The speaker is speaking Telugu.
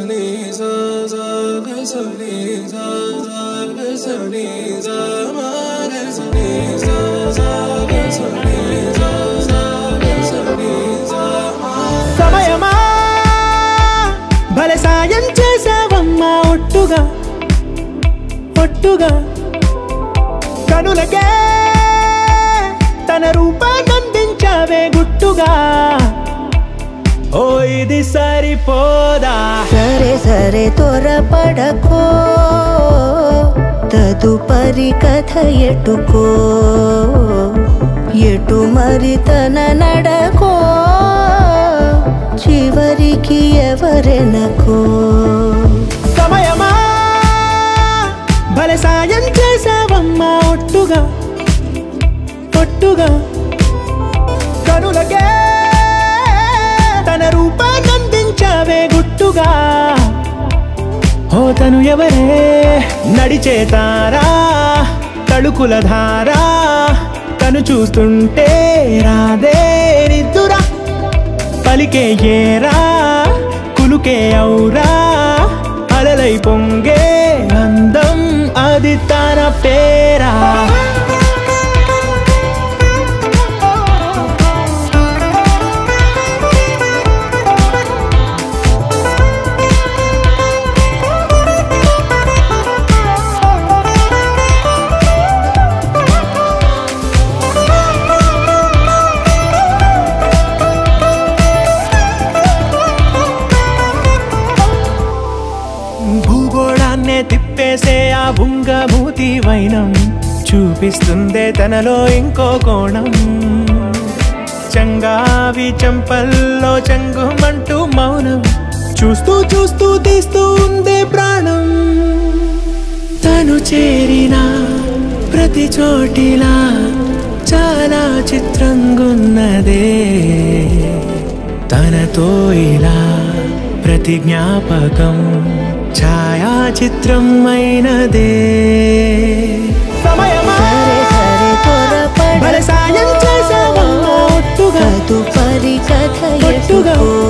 సమయమా భలే సాయం చేసావమ్మా ఒట్టుగా ఒట్టుగా కనులకే తన రూపాన్నందించావే గుట్టుగా ఓ ఇది సరిపోదా సరే సరే త్వరపడకో తదుపరి కథ ఎటుకో ఎటు మరి తన నడకో చివరికి ఎవరెనకో సమయమా భలే సాయం చేసావమ్మా ఒట్టుగా ఒట్టుగా కనులకే తన రూపాన్నందించావే గుట్టుగా ఓ తను ఎవరే నడిచే తారా తళుకుల ధారా తను చూస్తుంటే రాదే నిద్దురా పలికే ఏరా కులుకే ఔరా అలలై పొంగే అందం అది తన పేరా భూగోళాన్నే తిప్పేసే ఆ బుంగమూతి వైనం చూపిస్తుందే తనలో ఇంకో కోణం చంగావి చంపల్లో చంగుమంటూ మౌనం చూస్తూ చూస్తూ తీస్తూ ఉందే ప్రాణం తను చేరిన ప్రతి చోటిలా చాలా చిత్రంగున్నదే తనతో ఇలా ప్రతి జ్ఞాపకం ఛాయాచిత్రం అయినదే సమయమా సరే సరే భలే సాయం చేసావమ్మా త్వరపడకో ఒట్టుగా తదుపరి కథ ఒట్టుగా ఎటుకో